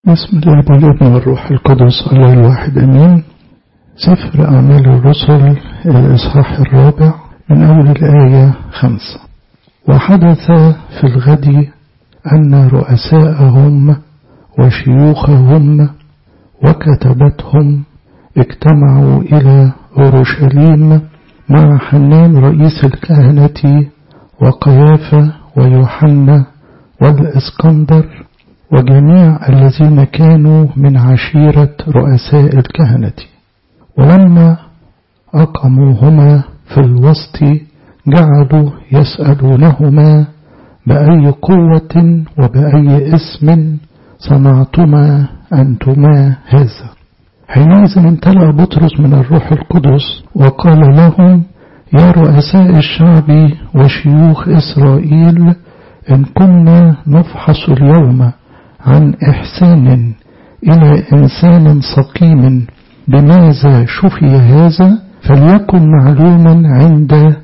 بسم الله والابن والروح القدس الله الواحد امين سفر اعمال الرسل الاصحاح الرابع من اول الايه خمسه وحدث في الغد ان رؤساءهم وشيوخهم وكتبتهم اجتمعوا الى اورشليم مع حنان رئيس الكهنه وقيافه ويوحنا والاسكندر وجميع الذين كانوا من عشيرة رؤساء الكهنة ولما أقموهما في الوسط جعلوا يسألونهما بأي قوة وبأي اسم صنعتما أنتما هذا حينئذ امتلأ بطرس من الروح القدس وقال لهم يا رؤساء الشعب وشيوخ إسرائيل إن كنا نفحص اليوم عن إحسان إلى إنسان سقيم بماذا شفي هذا فليكن معلوما عند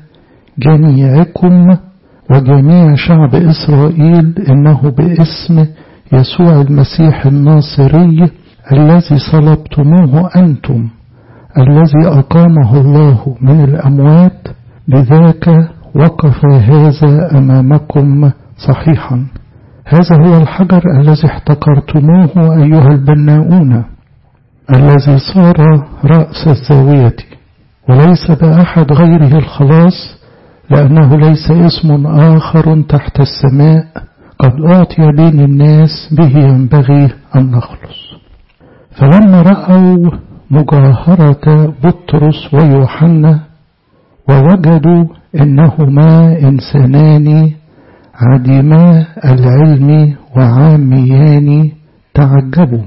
جميعكم وجميع شعب إسرائيل إنه باسم يسوع المسيح الناصري الذي صلبتموه أنتم الذي أقامه الله من الأموات بذاك وقف هذا أمامكم صحيحا هذا هو الحجر الذي احتقرتموه أيها البناؤون الذي صار رأس الزاوية وليس بأحد غيره الخلاص لأنه ليس اسم آخر تحت السماء قد أعطي بين الناس به ينبغي أن نخلص فلما رأوا مجاهرة بطرس ويوحنا ووجدوا إنهما إنسانان عديما العلم وعاميان تعجبوا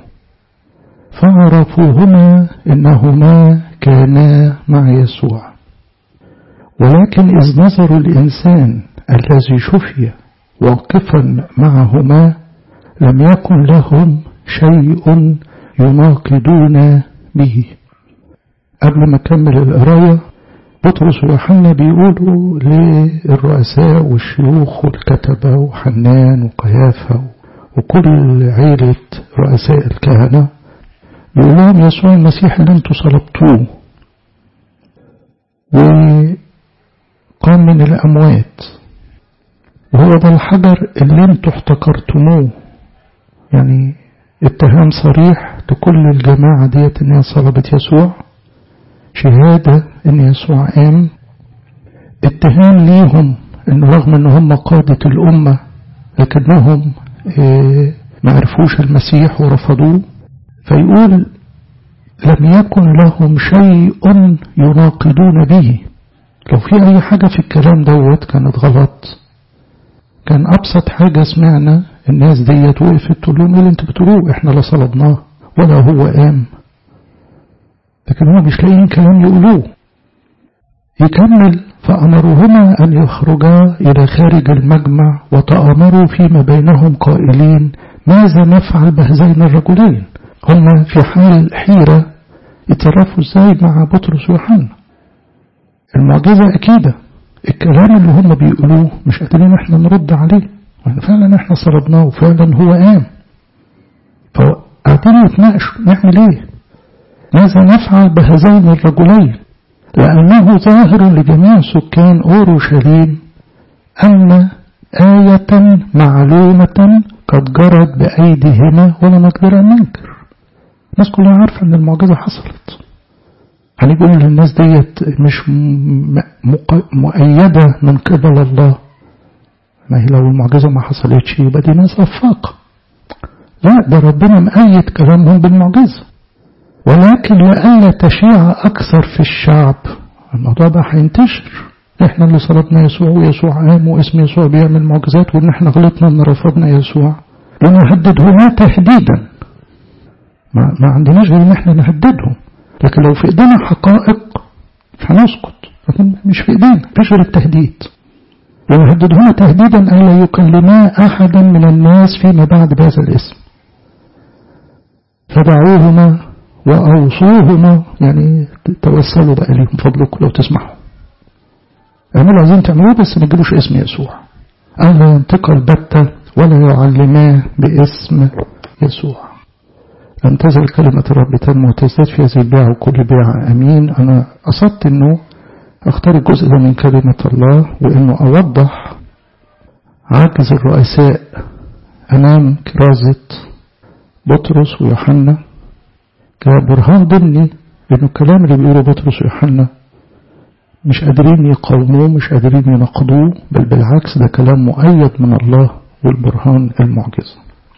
فعرفوهما انهما كانا مع يسوع ولكن اذ نظروا الانسان الذي شفي واقفا معهما لم يكن لهم شيء يناقضون به قبل ما اكمل القرايه بطرس ويوحنا بيقولوا للرؤساء والشيوخ والكتبة وحنان وقيافة وكل عيلة رؤساء الكهنة بيقول لهم يسوع المسيح اللي انتوا صلبتوه وقام من الأموات وهو ده الحجر اللي انتوا احتقرتموه يعني اتهام صريح لكل الجماعة ديت ان هي صلبت يسوع شهادة ان يسوع قام اتهام ليهم ان رغم ان هم قادة الامة لكنهم اه ما عرفوش المسيح ورفضوه فيقول لم يكن لهم شيء يناقضون به لو في اي حاجة في الكلام دوت كانت غلط كان ابسط حاجة سمعنا الناس ديت وقفت تقول لهم ايه اللي انتوا بتقولوه احنا لا صلبناه ولا هو قام لكن هم مش لاقيين كلام يقولوه يكمل فأمروهما أن يخرجا إلى خارج المجمع وتأمروا فيما بينهم قائلين ماذا نفعل بهذين الرجلين هم في حال حيرة يتصرفوا ازاي مع بطرس ويوحنا المعجزة أكيدة الكلام اللي هم بيقولوه مش قادرين احنا نرد عليه فعلا احنا صلبناه وفعلا هو قام فقاعدين يتناقشوا نعمل ايه ماذا نفعل بهذين الرجلين لأنه ظاهر لجميع سكان أورشليم أن آية معلومة قد جرت بأيديهما ولا نقدر أن ننكر الناس كلها عارفة أن المعجزة حصلت هنقول للناس ديت مش مؤيدة من قبل الله ما هي لو المعجزة ما حصلتش يبقى دي ناس أفاق لا ده ربنا مأيد كلامهم بالمعجزة ولكن لئلا تشيع أكثر في الشعب الموضوع ده هينتشر احنا اللي صلبنا يسوع ويسوع قام واسم يسوع بيعمل معجزات وان احنا غلطنا ان رفضنا يسوع ونهددهما تهديدا ما, ما عندناش غير ان احنا نهددهم لكن لو في ايدينا حقائق هنسكت لكن مش في ايدينا مفيش غير التهديد ونهددهما تهديدا الا يكلما احدا من الناس فيما بعد بهذا الاسم فدعوهما وأوصوهما يعني توسلوا بقى ليهم فضلكم لو تسمحوا اعملوا عايزين تعملوه بس ما تجيبوش اسم يسوع ألا ينطق البتة ولا يعلما باسم يسوع لم تزل كلمة الرب تنمو وتزداد في هذه البيعة وكل بيعة أمين أنا قصدت أنه أختار الجزء ده من كلمة الله وأنه أوضح عجز الرؤساء أمام كرازة بطرس ويوحنا كبرهان ضمني لأنه الكلام اللي بيقوله بطرس ويوحنا مش قادرين يقاوموه مش قادرين ينقضوه بل بالعكس ده كلام مؤيد من الله والبرهان المعجزة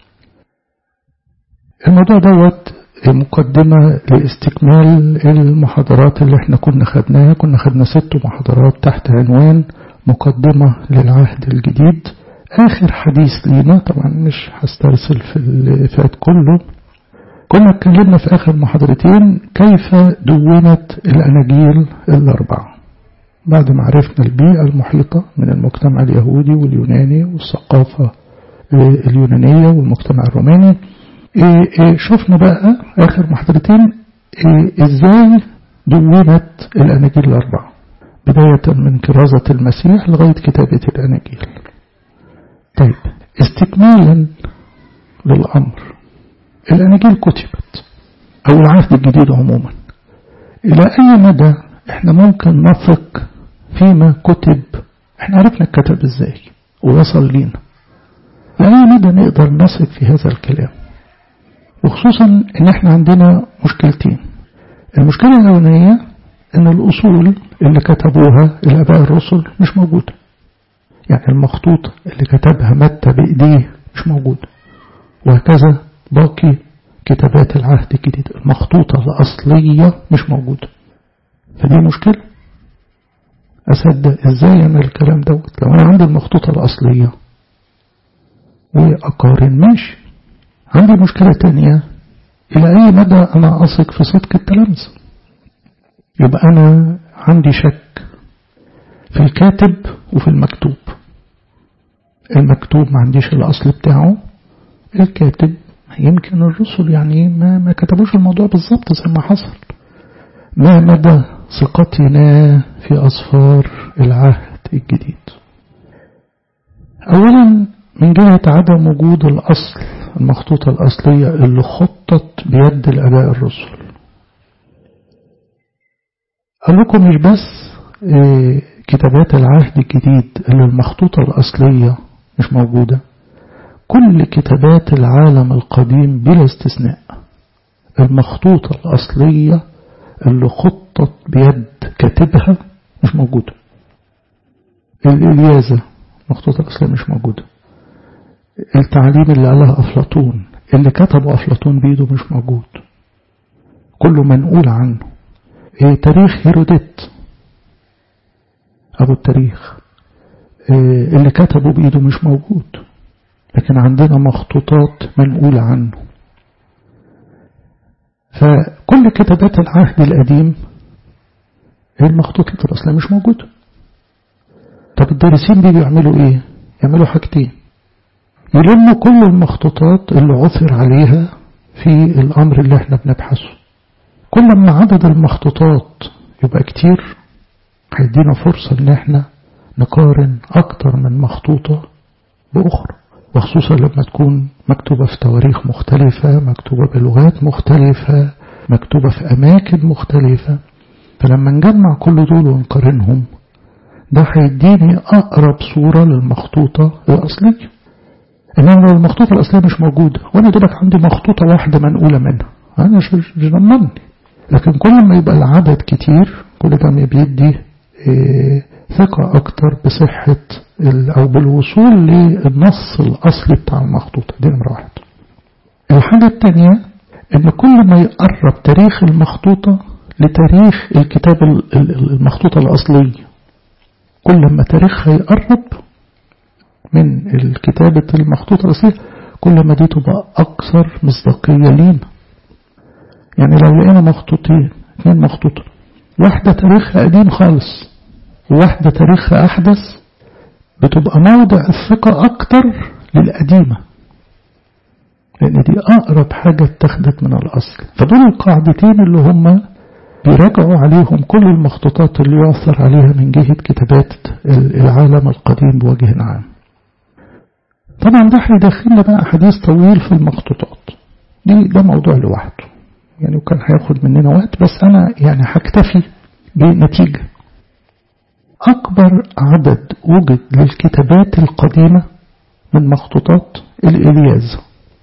الموضوع دوت مقدمة لاستكمال المحاضرات اللي احنا كنا خدناها كنا خدنا ست محاضرات تحت عنوان مقدمة للعهد الجديد آخر حديث لينا طبعا مش هسترسل في اللي فات كله كنا اتكلمنا في آخر محاضرتين كيف دونت الأناجيل الأربعة بعد ما عرفنا البيئة المحيطة من المجتمع اليهودي واليوناني والثقافة اليونانية والمجتمع الروماني شفنا بقى آخر محاضرتين ازاي دونت الأناجيل الأربعة بداية من كرازة المسيح لغاية كتابة الأناجيل طيب استكمالا للأمر الأناجيل كتبت أو العهد الجديد عموما إلى أي مدى إحنا ممكن نثق فيما كتب إحنا عرفنا الكتب إزاي ووصل لينا لأي مدى نقدر نثق في هذا الكلام وخصوصا إن إحنا عندنا مشكلتين المشكلة الأولانية إن الأصول اللي كتبوها الآباء الرسل مش موجودة يعني المخطوطة اللي كتبها متى بإيديه مش موجودة وهكذا باقي كتابات العهد الجديد المخطوطة الأصلية مش موجودة فدي مشكلة أصدق إزاي أنا الكلام دوت لو أنا عندي المخطوطة الأصلية وأقارن ماشي عندي مشكلة تانية إلى أي مدى أنا أثق في صدق التلامذة يبقى أنا عندي شك في الكاتب وفي المكتوب المكتوب ما عنديش الأصل بتاعه الكاتب يمكن الرسل يعني ما, ما كتبوش الموضوع بالظبط زي ما حصل ما مدى ثقتنا في أصفار العهد الجديد أولا من جهة عدم وجود الأصل المخطوطة الأصلية اللي خطت بيد الأباء الرسل أقول لكم مش بس إيه كتابات العهد الجديد اللي المخطوطة الأصلية مش موجودة كل كتابات العالم القديم بلا استثناء المخطوطة الأصلية اللي خطت بيد كاتبها مش موجودة الإليازة المخطوطة الأصلية مش موجودة التعليم اللي قالها أفلاطون اللي كتبه أفلاطون بيده مش موجود كله منقول عنه إيه تاريخ هيروديت أبو التاريخ إيه اللي كتبه بإيده مش موجود لكن عندنا مخطوطات منقولة عنه فكل كتابات العهد القديم المخطوطة الأصلية مش موجودة طب الدارسين دي بيعملوا ايه يعملوا حاجتين يلموا كل المخطوطات اللي عثر عليها في الأمر اللي احنا بنبحثه كل ما عدد المخطوطات يبقى كتير هيدينا فرصة ان احنا نقارن اكتر من مخطوطة بأخرى وخصوصا لما تكون مكتوبة في تواريخ مختلفة مكتوبة بلغات مختلفة مكتوبة في أماكن مختلفة فلما نجمع كل دول ونقارنهم ده هيديني أقرب صورة للمخطوطة الأصلية إنما لو المخطوطة الأصلية مش موجودة وأنا دوبك عندي مخطوطة واحدة منقولة منها أنا مش ضمني لكن كل ما يبقى العدد كتير كل ده بيدي إيه ثقة أكتر بصحة أو بالوصول للنص الأصلي بتاع المخطوطة دي نمرة واحد الحاجة التانية إن كل ما يقرب تاريخ المخطوطة لتاريخ الكتاب المخطوطة الأصلية كل ما تاريخها يقرب من الكتابة المخطوطة الأصلية كل ما دي تبقى أكثر مصداقية لينا يعني لو لقينا مخطوطين اثنين مخطوطة واحدة تاريخها قديم خالص وواحدة تاريخها أحدث بتبقى موضع الثقة أكتر للقديمة لأن دي أقرب حاجة اتخذت من الأصل فدول القاعدتين اللي هم بيراجعوا عليهم كل المخطوطات اللي يؤثر عليها من جهة كتابات العالم القديم بوجه عام طبعا ده هيدخلنا بقى حديث طويل في المخطوطات دي ده موضوع لوحده يعني وكان هياخد مننا وقت بس أنا يعني هكتفي بنتيجة أكبر عدد وجد للكتابات القديمة من مخطوطات الإلياز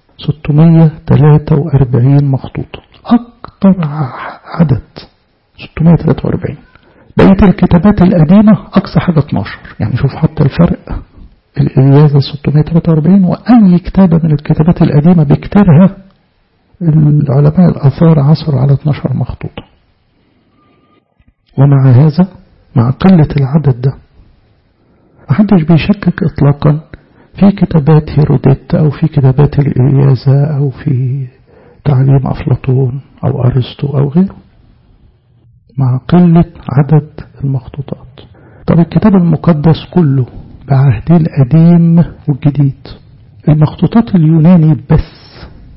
643 مخطوطة أكثر عدد 643 بقية الكتابات القديمة أقصى حاجة 12 يعني شوف حتى الفرق الإلياز 643 وأي كتابة من الكتابات القديمة بكتيرها العلماء الآثار عصروا على 12 مخطوطة ومع هذا مع قلة العدد ده محدش بيشكك إطلاقا في كتابات هيروديت أو في كتابات الإليازة أو في تعليم أفلاطون أو أرسطو أو غيره مع قلة عدد المخطوطات طب الكتاب المقدس كله بعهده القديم والجديد المخطوطات اليوناني بس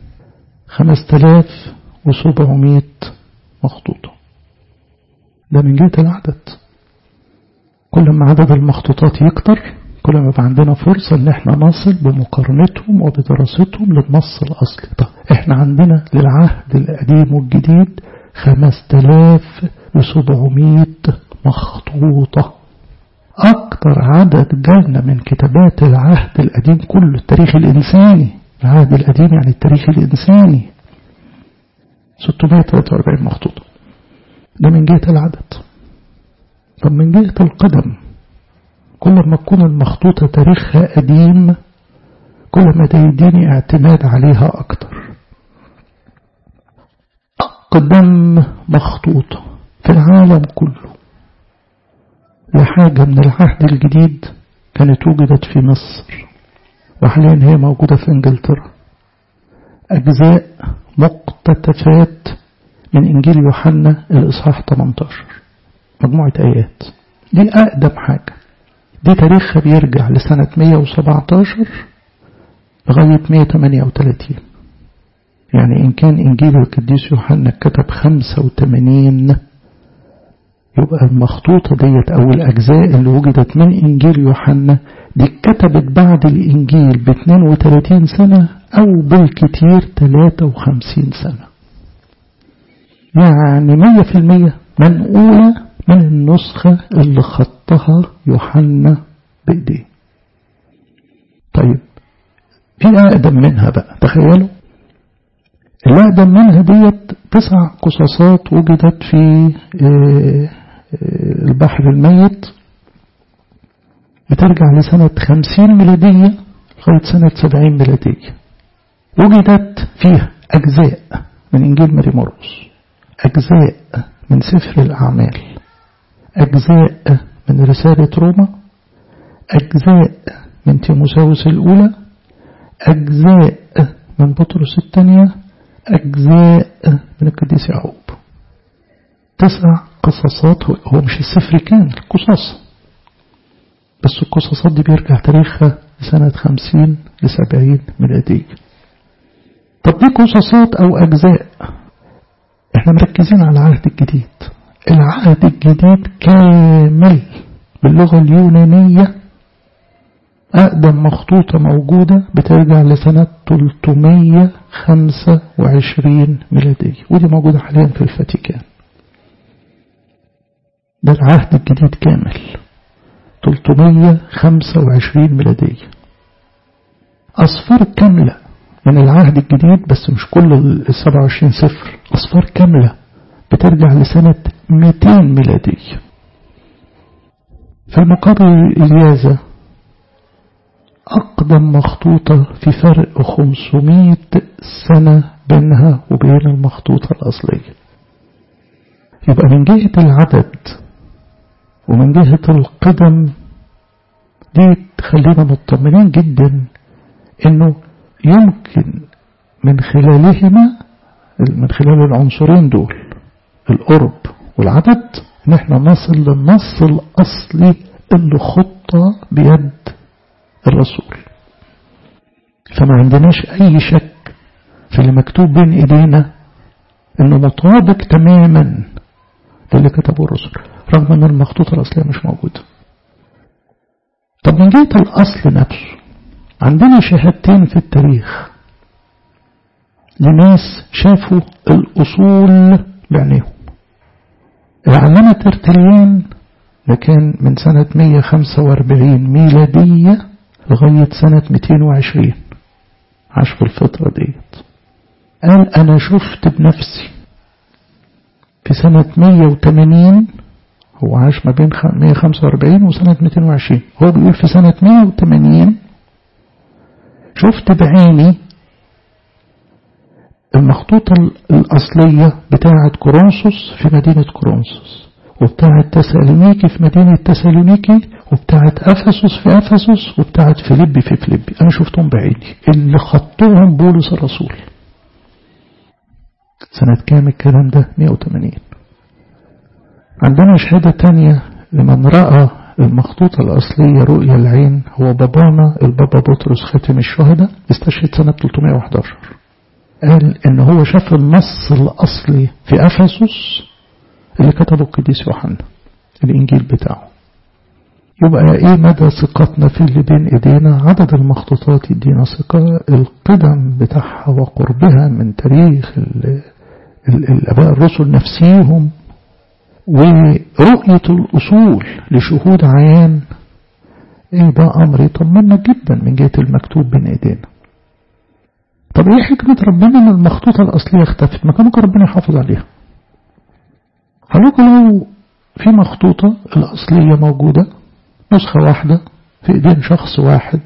5700 مخطوطة ده من جهة العدد كل ما عدد المخطوطات يكتر كل ما يبقى عندنا فرصة ان احنا نصل بمقارنتهم وبدراستهم للنص الاصلي طب احنا عندنا للعهد القديم والجديد 5700 مخطوطة أكتر عدد جالنا من كتابات العهد القديم كله التاريخ الإنساني العهد القديم يعني التاريخ الإنساني 643 مخطوطة ده من جهة العدد طب من جهة القدم كل ما تكون المخطوطة تاريخها قديم كل ما ده يديني اعتماد عليها أكتر أقدم مخطوطة في العالم كله لحاجة من العهد الجديد كانت وجدت في مصر وحاليا هي موجودة في انجلترا أجزاء مقتطفات من إنجيل يوحنا الإصحاح 18 مجموعة آيات دي أقدم حاجة دي تاريخها بيرجع لسنة 117 لغاية 138 يعني إن كان إنجيل القديس يوحنا كتب 85 يبقى المخطوطة ديت أو الأجزاء اللي وجدت من إنجيل يوحنا دي اتكتبت بعد الإنجيل ب 32 سنة أو بالكتير 53 سنة يعني 100% منقولة من النسخة اللي خطها يوحنا بإيديه طيب في أقدم منها بقى تخيلوا الأقدم منها ديت تسع قصاصات وجدت في البحر الميت بترجع لسنة خمسين ميلادية لغاية سنة سبعين ميلادية وجدت فيها أجزاء من إنجيل ماري مرقس أجزاء من سفر الأعمال أجزاء من رسالة روما أجزاء من تيموساوس الأولى أجزاء من بطرس الثانية أجزاء من القديس يعقوب تسع قصصات هو مش السفر كان قصص بس القصصات دي بيرجع تاريخها لسنة خمسين لسبعين ميلادية طب دي قصصات أو أجزاء احنا مركزين على العهد الجديد العهد الجديد كامل باللغة اليونانية أقدم مخطوطة موجودة بترجع لسنة 325 ميلادية ودي موجودة حاليا في الفاتيكان ده العهد الجديد كامل 325 ميلادية أصفار كاملة من العهد الجديد بس مش كل ال 27 صفر أصفار كاملة بترجع لسنة 200 ميلادية في المقابل الإليازة أقدم مخطوطة في فرق 500 سنة بينها وبين المخطوطة الأصلية يبقى من جهة العدد ومن جهة القدم دي تخلينا مطمئنين جدا انه يمكن من خلالهما من خلال العنصرين دول القرب والعدد ان احنا نصل للنص الاصلي اللي خطة بيد الرسول فما عندناش اي شك في اللي مكتوب بين ايدينا انه مطابق تماما للي كتبه الرسل رغم ان المخطوطة الاصلية مش موجودة طب من جهة الاصل نفسه عندنا شهادتين في التاريخ لناس شافوا الأصول بعينيهم العلامة ترتليان ده كان من سنة 145 ميلادية لغاية سنة 220 عاش في الفترة ديت قال أنا شفت بنفسي في سنة 180 هو عاش ما بين 145 وسنة 220 هو بيقول في سنة 180 شفت بعيني المخطوطة الأصلية بتاعة كورنثوس في مدينة كورنثوس وبتاعة تسالونيكي في مدينة تسالونيكي وبتاعة أفسس في أفسس وبتاعة فيليبي في فيليبي أنا شفتهم بعيني اللي خطوهم بولس الرسول سنة كام الكلام ده 180 عندنا شهادة تانية لمن رأى المخطوطة الأصلية رؤية العين هو بابانا البابا بطرس خاتم الشهداء استشهد سنة 311 قال إن هو شاف النص الأصلي في أفسس اللي كتبه القديس يوحنا الإنجيل بتاعه يبقى إيه مدى ثقتنا في اللي بين إيدينا عدد المخطوطات يدينا ثقة القدم بتاعها وقربها من تاريخ ال ال الآباء الرسل نفسيهم ورؤية الأصول لشهود عيان إيه ده أمر يطمنا جدا من جهة المكتوب بين إيدينا طب إيه حكمة ربنا إن المخطوطة الأصلية اختفت ما كان ممكن ربنا يحافظ عليها هنقول لو في مخطوطة الأصلية موجودة نسخة واحدة في إيدين شخص واحد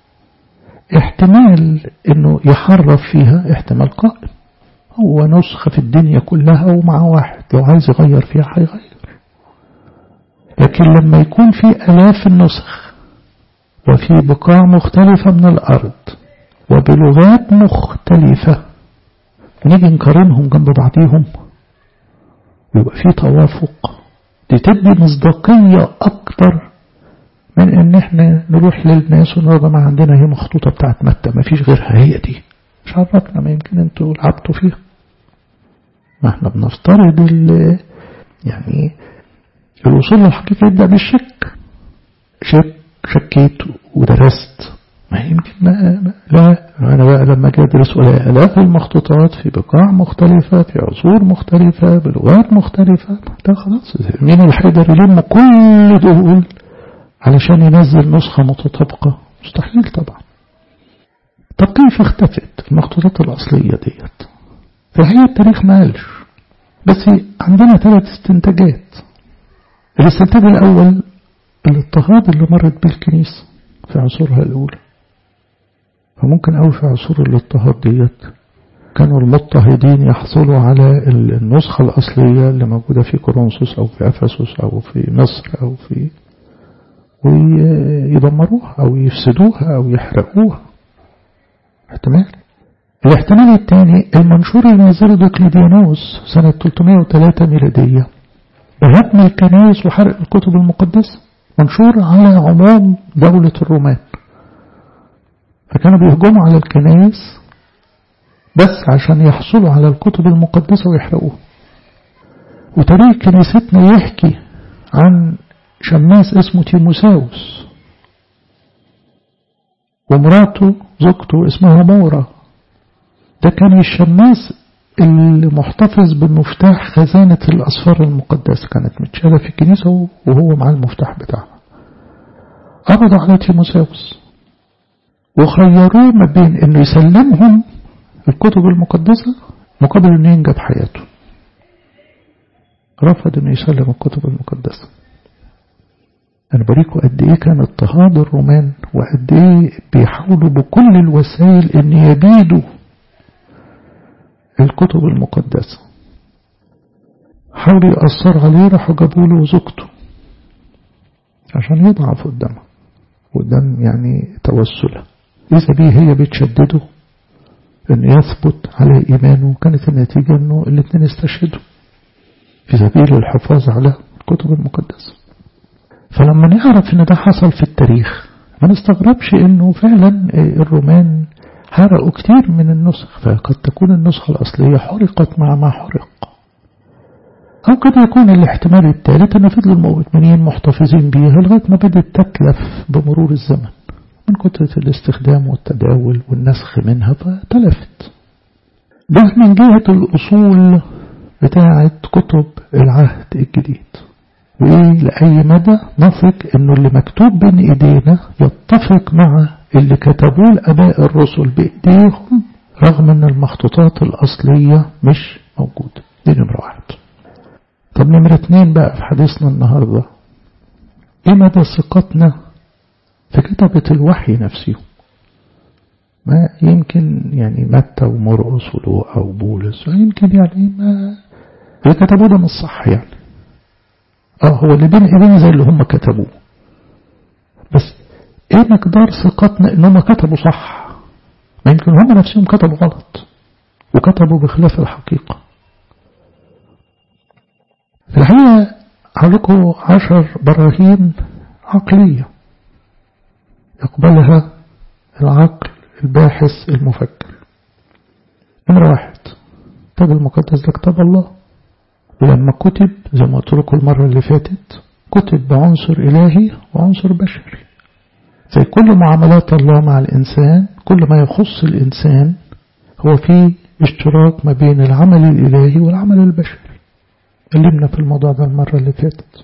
احتمال إنه يحرف فيها احتمال قائم هو نسخة في الدنيا كلها ومع واحد لو عايز يغير فيها هيغير لكن لما يكون في ألاف النسخ وفي بقاع مختلفة من الأرض وبلغات مختلفة ونيجي نقارنهم جنب بعضيهم ويبقى في توافق دي تدي مصداقية أكتر من إن إحنا نروح للناس ونقول ما عندنا هي مخطوطة بتاعت متى ما فيش غيرها هي دي مش عرفنا ما يمكن انتوا لعبتوا فيها ما احنا بنفترض يعني الوصول للحقيقة يبدأ بالشك شك شكيت ودرست ما يمكن ما, ما لا أنا بقى لما أجي أدرس آلاف المخطوطات في بقاع مختلفة في عصور مختلفة بلغات مختلفة ده خلاص مين اللي هيقدر يلم كل دول علشان ينزل نسخة متطابقة مستحيل طبعا طب كيف اختفت المخطوطات الأصلية ديت فهي التاريخ ما قالش بس عندنا ثلاث استنتاجات الاستنتاج الأول الاضطهاد اللي مرت به الكنيسة في عصورها الأولى فممكن أوي في عصور الاضطهاد ديت كانوا المضطهدين يحصلوا على النسخة الأصلية اللي موجودة في كورنثوس أو في أفسس أو في مصر أو في ويدمروها أو يفسدوها أو يحرقوها احتمال الاحتمال الثاني المنشور اللي نزله ديوكليديانوس سنة 303 ميلادية بهدم الكنائس وحرق الكتب المقدسة منشور على عموم دولة الرومان فكانوا بيهجموا على الكنائس بس عشان يحصلوا على الكتب المقدسة ويحرقوها وتاريخ كنيستنا يحكي عن شماس اسمه تيموساوس ومراته زوجته اسمها مورا ده كان الشماس اللي محتفظ بمفتاح خزانة الأسفار المقدسة كانت متشالة في الكنيسة وهو مع المفتاح بتاعها قبضوا على تيموساوس وخيروه ما بين انه يسلمهم الكتب المقدسة مقابل انه ينجب حياته رفض انه يسلم الكتب المقدسة أنا بريكم قد إيه كان اضطهاد الرومان وقد إيه بيحاولوا بكل الوسائل إن يبيدوا الكتب المقدسة حاولوا يأثروا عليه راحوا جابوا له زوجته عشان يضعف قدامها قدام يعني توسلها إذا بيه هي بتشدده إنه يثبت على إيمانه كانت النتيجة إنه الاثنين استشهدوا في سبيل الحفاظ على الكتب المقدسة فلما نعرف ان ده حصل في التاريخ ما نستغربش انه فعلا الرومان حرقوا كتير من النسخ فقد تكون النسخة الأصلية حرقت مع ما حرق أو قد يكون الاحتمال الثالث أن فضل المؤمنين محتفظين بيها لغاية ما بدأت تتلف بمرور الزمن من كثرة الاستخدام والتداول والنسخ منها فتلفت ده من جهة الأصول بتاعة كتب العهد الجديد وإيه لأي مدى نثق إنه اللي مكتوب بين إيدينا يتفق مع اللي كتبوه الآباء الرسل بإيديهم رغم إن المخطوطات الأصلية مش موجودة دي نمرة واحد طب نمرة اتنين بقى في حديثنا النهاردة إيه مدى ثقتنا في كتبة الوحي نفسه ما يمكن يعني متى ومرقس ولوقا وبولس يمكن يعني ما اللي كتبوه ده مش صح يعني اه هو اللي بين ايدينا زي اللي هم كتبوه بس ايه مقدار ثقتنا ان هم كتبوا صح ما يمكن هم نفسهم كتبوا غلط وكتبوا بخلاف الحقيقة في الحقيقة هلكوا عشر براهين عقلية يقبلها العقل الباحث المفكر نمرة واحد الكتاب المقدس ده كتاب الله ولما كتب زي ما قلت لكم المرة اللي فاتت كتب بعنصر إلهي وعنصر بشري زي كل معاملات الله مع الإنسان كل ما يخص الإنسان هو في اشتراك ما بين العمل الإلهي والعمل البشري كلمنا في الموضوع ده المرة اللي فاتت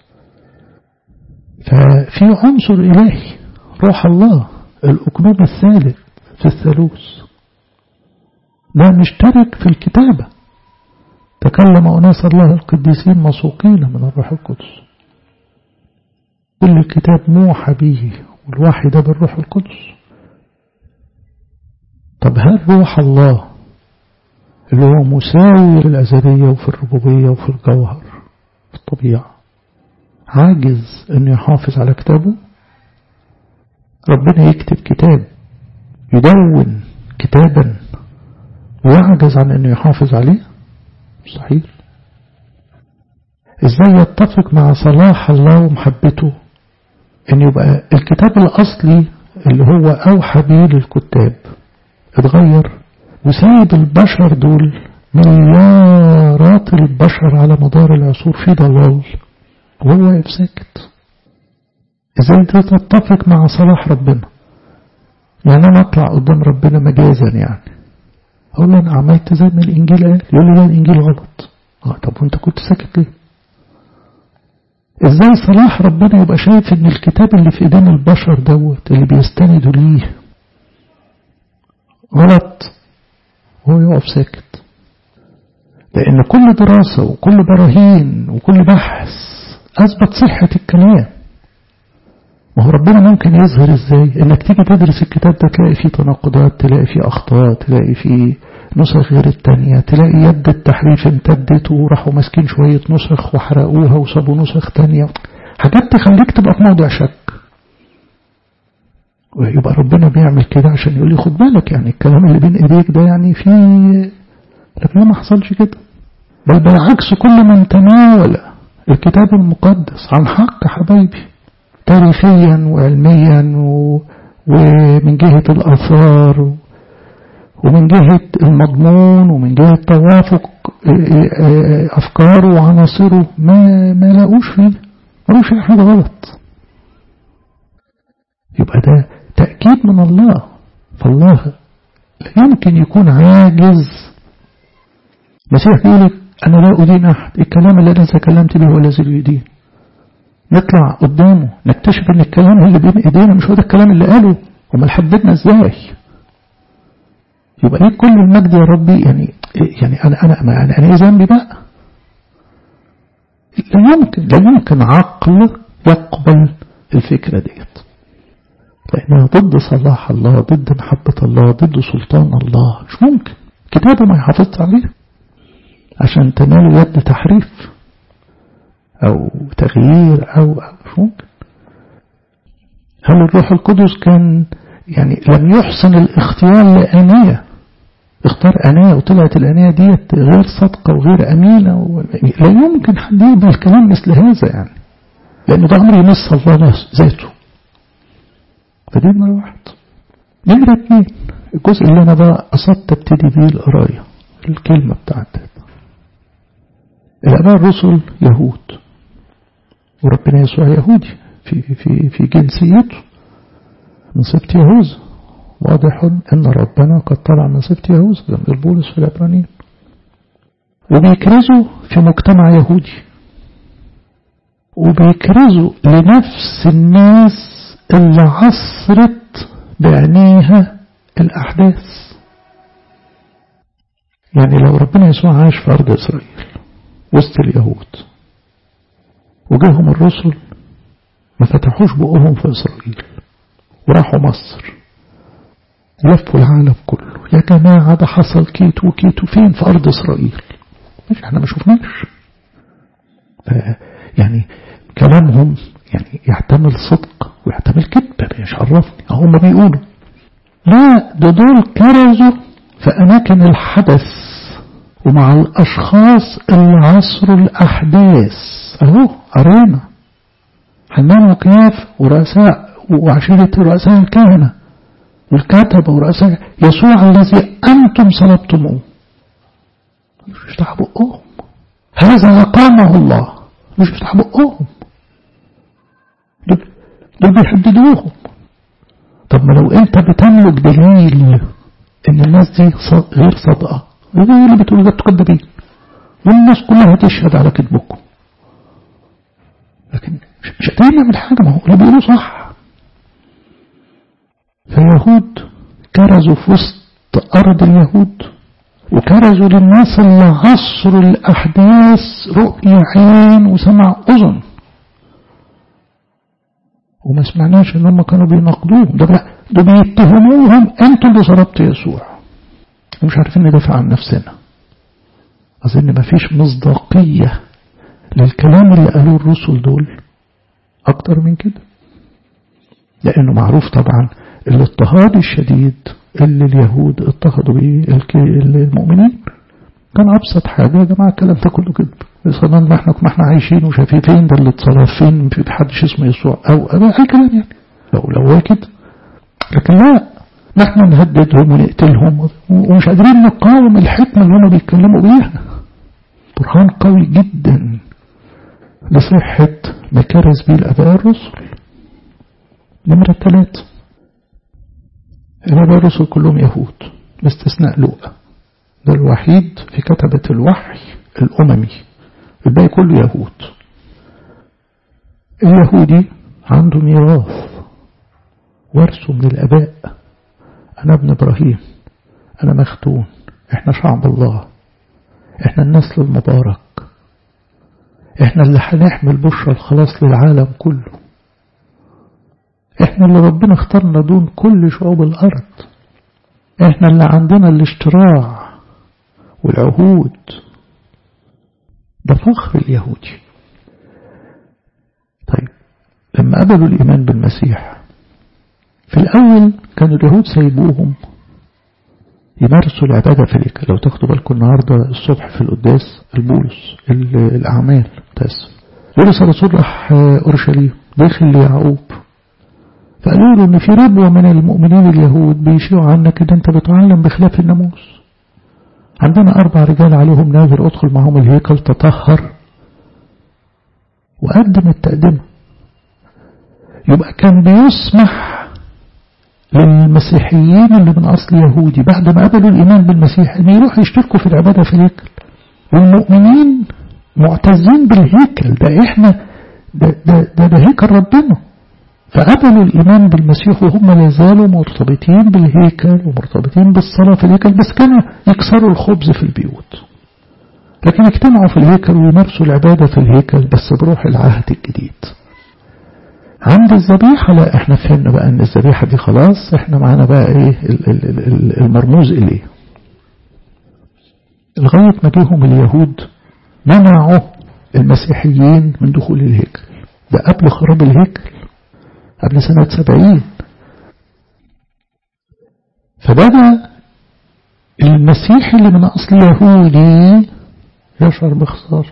ففي عنصر إلهي روح الله الأكنوم الثالث في الثالوث ده مشترك في الكتابة تكلم أناس الله القديسين مسوقين من الروح القدس كل الكتاب موحى به والوحي ده بالروح القدس طب هل روح الله اللي هو مساوي في الأزلية وفي الربوبية وفي الجوهر في الطبيعة عاجز أن يحافظ على كتابه ربنا يكتب كتاب يدون كتابا ويعجز عن أنه يحافظ عليه مستحيل ازاي يتفق مع صلاح الله ومحبته ان يبقى الكتاب الاصلي اللي هو اوحى به للكتاب اتغير وسايب البشر دول مليارات البشر على مدار العصور في ضلال وهو واقف ساكت ازاي تتفق مع صلاح ربنا يعني انا اطلع قدام ربنا مجازا يعني اقول له انا عملت زي ما الانجيل قال يقول لي لا الانجيل غلط اه طب وانت كنت ساكت ليه ازاي صلاح ربنا يبقى شايف ان الكتاب اللي في ايدين البشر دوت اللي بيستندوا ليه غلط هو يقف ساكت لان كل دراسة وكل براهين وكل بحث اثبت صحة الكلام ما هو ربنا ممكن يظهر ازاي انك تيجي تدرس الكتاب ده تلاقي فيه تناقضات تلاقي فيه اخطاء تلاقي فيه نسخ غير التانية تلاقي يد التحريف امتدت وراحوا ماسكين شوية نسخ وحرقوها وصابوا نسخ تانية حاجات تخليك تبقى في موضع شك ويبقى ربنا بيعمل كده عشان يقول لي خد بالك يعني الكلام اللي بين ايديك ده يعني فيه لكن ما حصلش كده بل بالعكس كل من تناول الكتاب المقدس عن حق حبايبي تاريخيا وعلميا و... ومن جهة الآثار ومن جهة المضمون ومن جهة توافق أفكاره وعناصره ما ما لاقوش فيه ما فيه حاجة غلط يبقى ده تأكيد من الله فالله لا يمكن يكون عاجز مسيح بيقول أنا لا أدين أحد الكلام اللي أنا تكلمت به هو الذي يدين نطلع قدامه نكتشف ان الكلام اللي بين ايدينا مش هو ده الكلام اللي قاله امال حددنا ازاي يبقى ايه كل المجد يا ربي يعني يعني انا انا انا, أنا ايه ذنبي بقى لا يمكن لا يمكن عقل يقبل الفكرة ديت لأنها ضد صلاح الله ضد محبة الله ضد سلطان الله مش ممكن كتابه ما يحافظش عليه عشان تنالوا يد تحريف أو تغيير أو مش ممكن هل الروح القدس كان يعني لم يحسن الاختيار لأنية اختار أنية وطلعت الأنية ديت غير صادقة وغير أمينة و... لا يمكن حد يقبل كلام مثل هذا يعني لأنه ده أمر يمس الله ذاته فدي نمرة واحد نمرة اتنين الجزء اللي أنا بقى قصدت ابتدي بيه القراية الكلمة بتاعتها الآباء الرسل يهود وربنا يسوع يهودي في في في جنسيته من سبط يهوذا واضح ان ربنا قد طلع من سبط يهوذا زي ما بولس في العبرانيين وبيكرزوا في مجتمع يهودي وبيكرزوا لنفس الناس اللي عصرت بعينيها الأحداث يعني لو ربنا يسوع عاش في أرض إسرائيل وسط اليهود وجاهم الرسل ما فتحوش بقهم في إسرائيل وراحوا مصر لفوا العالم كله يا جماعة ده حصل كيت وكيت فين في أرض إسرائيل مش احنا ما شفناش يعني كلامهم يعني يحتمل صدق ويحتمل كذب مش عرفني هم بيقولوا لا ده دول كرزوا في أماكن الحدث ومع الأشخاص اللي عصروا الأحداث أهو قرينا حنان وكياف ورؤساء وعشيرة رؤساء الكهنة والكتبة ورؤساء يسوع الذي أنتم صلبتموه مش يفتح بقهم هذا أقامه الله مش يفتح بقهم دول, دول بيحددوهم طب ما لو انت بتملك دليل ان الناس دي غير صادقة ايه اللي بتقول ده تكذبين والناس كلها تشهد على كذبكم لكن مش قادرين نعمل حاجة ما هو اللي بيقولوا صح فاليهود كرزوا في وسط أرض اليهود وكرزوا للناس اللي عصروا الأحداث رؤية عين وسمع أذن وما سمعناش ان هم كانوا بيناقضوهم ده ده بيتهموهم انتوا اللي ضربتوا يسوع ومش عارفين ندافع عن نفسنا اظن ما فيش مصداقية للكلام اللي قالوه الرسل دول اكتر من كده لانه معروف طبعا الاضطهاد الشديد اللي اليهود اضطهدوا به المؤمنين كان ابسط حاجه يا جماعه الكلام ده كله كذب صدقنا ما احنا ما احنا عايشين وشايفين فين ده اللي اتصرف فين في حدش اسمه يسوع او اي كلام يعني لو لو هو كده لكن لا نحن نهددهم ونقتلهم ومش قادرين نقاوم الحكمه اللي هم بيتكلموا بيها برهان قوي جدا لصحة ما كرز به الآباء الرسل نمرة ثلاثة الآباء الرسل كلهم يهود باستثناء لوقا ده الوحيد في كتبة الوحي الأممي الباقي كله يهود اليهودي عنده ميراث ورثه من الآباء أنا ابن إبراهيم أنا مختون إحنا شعب الله إحنا النسل المبارك إحنا اللي هنحمل بشرى الخلاص للعالم كله إحنا اللي ربنا اختارنا دون كل شعوب الأرض إحنا اللي عندنا الاشتراع والعهود ده فخر اليهودي طيب لما قبلوا الإيمان بالمسيح في الأول كانوا اليهود سيبوهم يمارسوا العبادة في الهيكل لو تاخدوا بالكم النهاردة الصبح في القداس البولس الأعمال تاسم بولس الرسول راح أورشليم داخل ليعقوب فقالوا له إن في ربوة من المؤمنين اليهود بيشيعوا عنك إن أنت بتعلم بخلاف الناموس عندنا أربع رجال عليهم ناظر أدخل معهم الهيكل تطهر وقدم التقدمة يبقى كان بيسمح للمسيحيين اللي من أصل يهودي بعد ما قبلوا الإيمان بالمسيح أن يروحوا يشتركوا في العبادة في الهيكل والمؤمنين معتزين بالهيكل ده إحنا ده, ده, ده, ده هيكل ربنا فقبلوا الإيمان بالمسيح وهم لا زالوا مرتبطين بالهيكل ومرتبطين بالصلاة في الهيكل بس كانوا يكسروا الخبز في البيوت لكن اجتمعوا في الهيكل ويمارسوا العبادة في الهيكل بس بروح العهد الجديد عند الذبيحة لا احنا فهمنا بقى ان الذبيحة دي خلاص احنا معانا بقى ايه المرموز اليه لغاية ما جيهم اليهود منعوا المسيحيين من دخول الهيكل ده قبل خراب الهيكل قبل سنة سبعين فبدأ المسيحي اللي من أصل يهودي يشعر بخسارة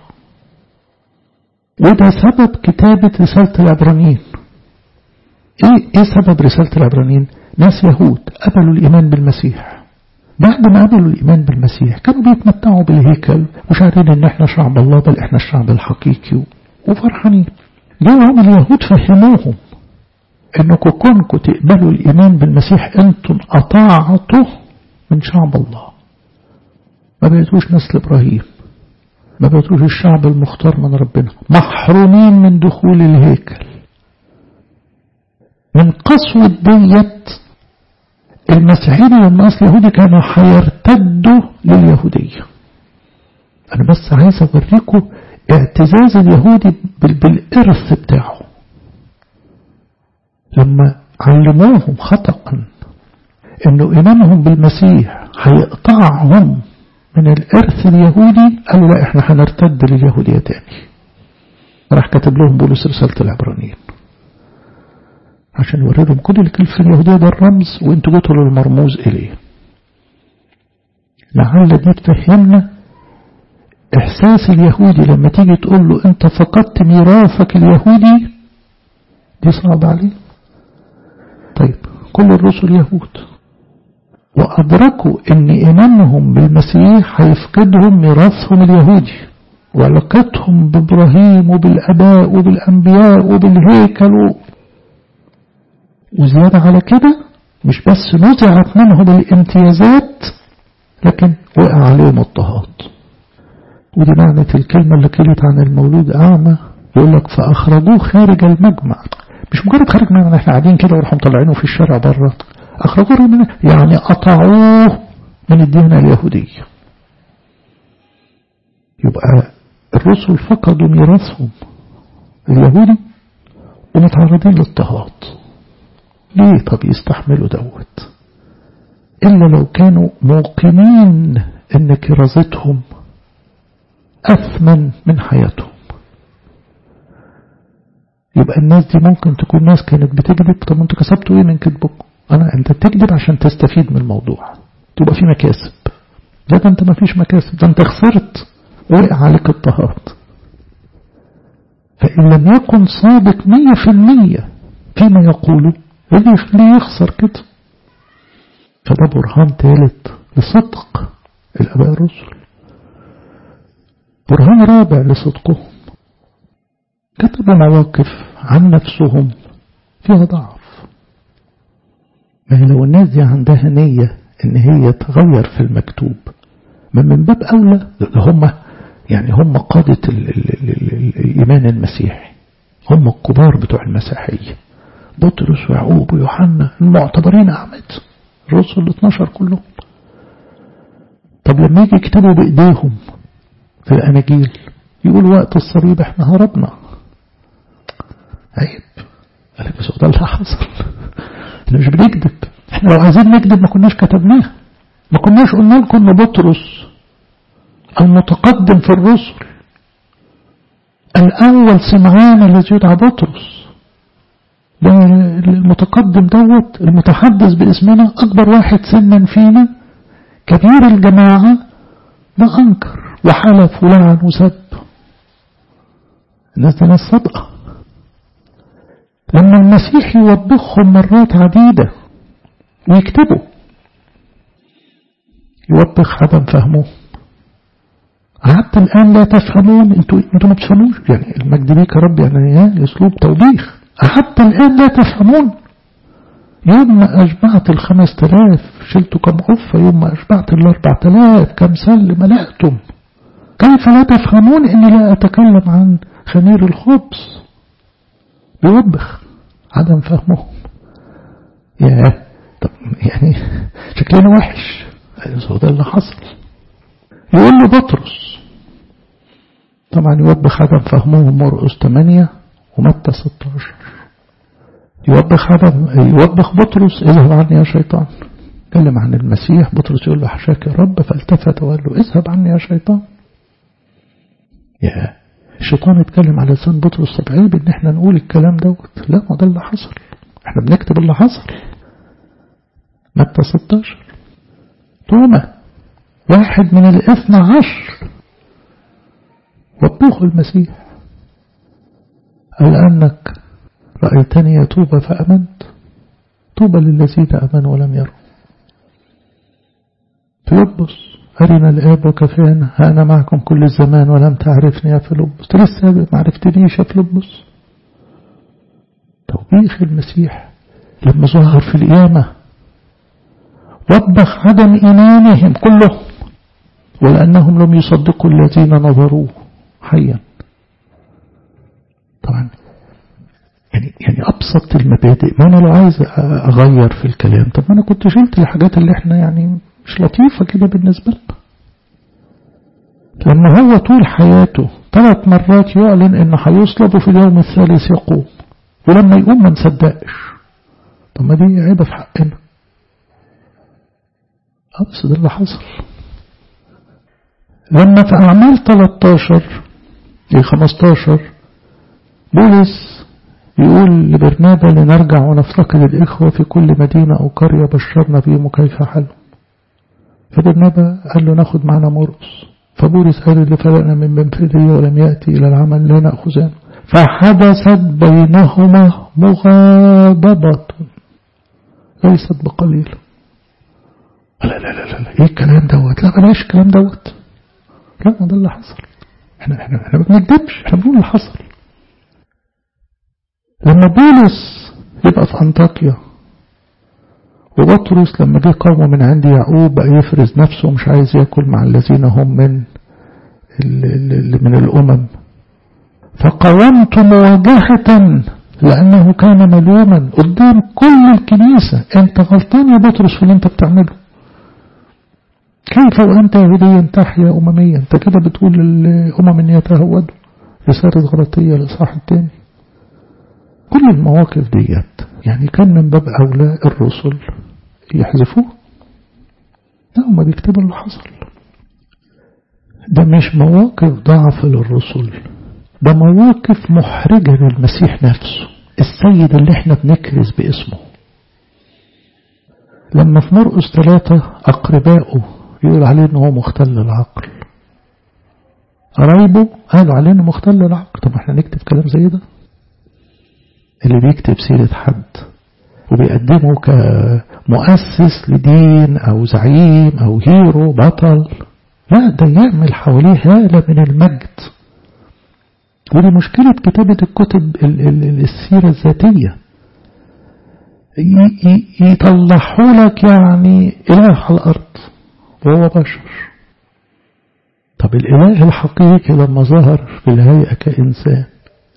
وده سبب كتابة رسالة العبرانيين ايه, ايه سبب رسالة العبرانيين ناس يهود قبلوا الإيمان بالمسيح بعد ما قبلوا الإيمان بالمسيح كانوا بيتمتعوا بالهيكل وشعرين ان احنا شعب الله بل احنا الشعب الحقيقي وفرحانين جاءهم اليهود فهموهم انكم كونكم تقبلوا الإيمان بالمسيح انتم قطعتوا من شعب الله ما بقيتوش نسل إبراهيم ما بقتوش الشعب المختار من ربنا محرومين من دخول الهيكل من قسوة ديت المسيحيين لما أصل يهودي كانوا هيرتدوا لليهودية أنا بس عايز أوريكم اعتزاز اليهودي بالإرث بتاعه لما علموهم خطأ انه ايمانهم بالمسيح هيقطعهم من الارث اليهودي قالوا لا احنا هنرتد لليهودية تاني راح كاتب لهم بولس رسالة العبرانيين عشان يوري لهم كل الكلف اليهودية ده الرمز وانتوا جيتوا للمرموز اليه لعل دي تفهمنا احساس اليهودي لما تيجي تقول له انت فقدت ميراثك اليهودي دي صعب عليه طيب كل الرسل يهود وأدركوا أن إيمانهم بالمسيح هيفقدهم ميراثهم اليهودي وعلاقتهم بإبراهيم وبالأباء وبالأنبياء وبالهيكل وزيادة على كده مش بس نزعت منهم الامتيازات لكن وقع عليهم اضطهاد ودي معنى الكلمة اللي قيلت عن المولود أعمى يقول لك فأخرجوه خارج المجمع مش مجرد خارج من احنا قاعدين كده وراحوا مطلعينه في الشارع بره أخرجوه من يعني قطعوه من الديانة اليهودية يبقى الرسل فقدوا ميراثهم اليهودي ومتعرضين للاضطهاد ليه طب يستحملوا دوت إلا لو كانوا موقنين أن كرازتهم أثمن من حياتهم يبقى الناس دي ممكن تكون ناس كانت بتكذب طب انتوا كسبتوا ايه من كذبكم انا انت بتكذب عشان تستفيد من الموضوع تبقى في مكاسب لا ده انت ما فيش مكاسب ده انت خسرت وقع عليك اضطهاد فإن لم يكن صادق مية في المية فيما يقوله اللي يخليه يخسر كده فده برهان ثالث لصدق الآباء الرسل برهان رابع لصدقهم كتبوا مواقف عن نفسهم فيها ضعف ما هي لو الناس دي عندها نية ان هي تغير في المكتوب ما من باب أولى هم يعني هم قادة ال ال ال ال الإيمان المسيحي هم الكبار بتوع المسيحية بطرس ويعقوب ويوحنا المعتبرين أعمد الرسل ال 12 كلهم طب لما يجي يكتبوا بإيديهم في الأناجيل يقول وقت الصليب احنا هربنا عيب قال لك بس ده اللي حصل احنا مش بنكذب احنا لو عايزين نكذب ما كناش كتبناها ما كناش قلنا لكم ان بطرس المتقدم في الرسل الأول سمعان الذي يدعى بطرس ده المتقدم دوت المتحدث باسمنا أكبر واحد سنا فينا كبير الجماعة ده أنكر وحلف ولعن وسب الناس دي ناس صدقة لما المسيح يوبخهم مرات عديدة ويكتبوا يوبخ عدم فهمه حتى الآن لا تفهمون انتوا انتوا ما بتفهموش يعني المجد بيك يا رب يعني اسلوب توبيخ حتى الآن لا تفهمون يوم ما أشبعت الخمس تلاف شلتوا كم غفة يوم ما أشبعت الأربع تلاف كم سل ملأتم كيف لا تفهمون إني لا أتكلم عن خمير الخبز بيوبخ عدم فهمهم يا طب يعني شكلنا وحش هو ده اللي حصل يقول له بطرس طبعا يوبخ عدم فهمهم مرقس 8 ومتى 16 يوبخ عدم يوبخ بطرس اذهب عني يا شيطان اتكلم عن المسيح بطرس يقول له حشاك يا رب فالتفت وقال له اذهب عني يا شيطان يا الشيطان اتكلم على لسان بطرس طب عيب ان احنا نقول الكلام دوت لا ما ده اللي حصل احنا بنكتب اللي حصل متى 16 توما واحد من الاثنى عشر وبوخ المسيح قال أنك رأيتني يتوب فأمنت طوبى للذين أمنوا ولم يروا فيلبس أرنا الآب وكفانا أنا معكم كل الزمان ولم تعرفني يا فيلبس لسه ما عرفتنيش يا فيلبس توبيخ المسيح لما ظهر في القيامة وبخ عدم إيمانهم كلهم ولأنهم لم يصدقوا الذين نظروه حيا طبعا يعني يعني أبسط المبادئ ما أنا لو عايز أغير في الكلام طب ما أنا كنت شلت الحاجات اللي احنا يعني مش لطيفة كده بالنسبة لنا لما هو طول حياته ثلاث مرات يعلن انه هيصلب وفي اليوم الثالث يقوم ولما يقوم ما نصدقش طب ما دي عيبة في حقنا اه بس ده اللي حصل لما في أعمال 13 ل 15 بولس يقول لبرنابا لنرجع ونفتقد الإخوة في كل مدينة أو قرية بشرنا بهم وكيف حالهم فبرنابا قال له ناخد معنا مرقس فبولس قال اللي فرقنا من بنفيلية ولم يأتي إلى العمل لا نأخذان فحدثت بينهما مغاضبة ليست بقليل لا لا لا لا ايه الكلام دوت لا بلاش الكلام دوت لا ما ده اللي حصل احنا احنا احنا ما بنكذبش احنا بنقول اللي حصل لما بولس يبقى في انطاكيا وبطرس لما جه قومه من عند يعقوب بقى يفرز نفسه ومش عايز ياكل مع الذين هم من اللي من الامم فقاومت مواجهة لأنه كان ملوما قدام كل الكنيسة أنت غلطان يا بطرس في اللي أنت بتعمله كيف وأنت يهوديا تحيا أمميا أنت كده بتقول للأمم أن يتهودوا رسالة غلطية لصاح التاني كل المواقف ديت يعني كان من باب أولى الرسل يحذفوه لا هما بيكتبوا اللي حصل ده مش مواقف ضعف للرسل ده مواقف محرجة للمسيح نفسه السيد اللي احنا بنكرز باسمه لما في مرقس ثلاثة أقربائه يقول عليه إن هو مختل العقل قرايبه قالوا عليه إنه مختل العقل طب احنا نكتب كلام زي ده اللي بيكتب سيرة حد وبيقدمه كمؤسس لدين أو زعيم أو هيرو بطل لا ده يعمل حواليه هالة من المجد ودي مشكلة كتابة الكتب السيرة الذاتية يطلعوا لك يعني إله على الأرض وهو بشر طب الإله الحقيقي لما ظهر في الهيئة كإنسان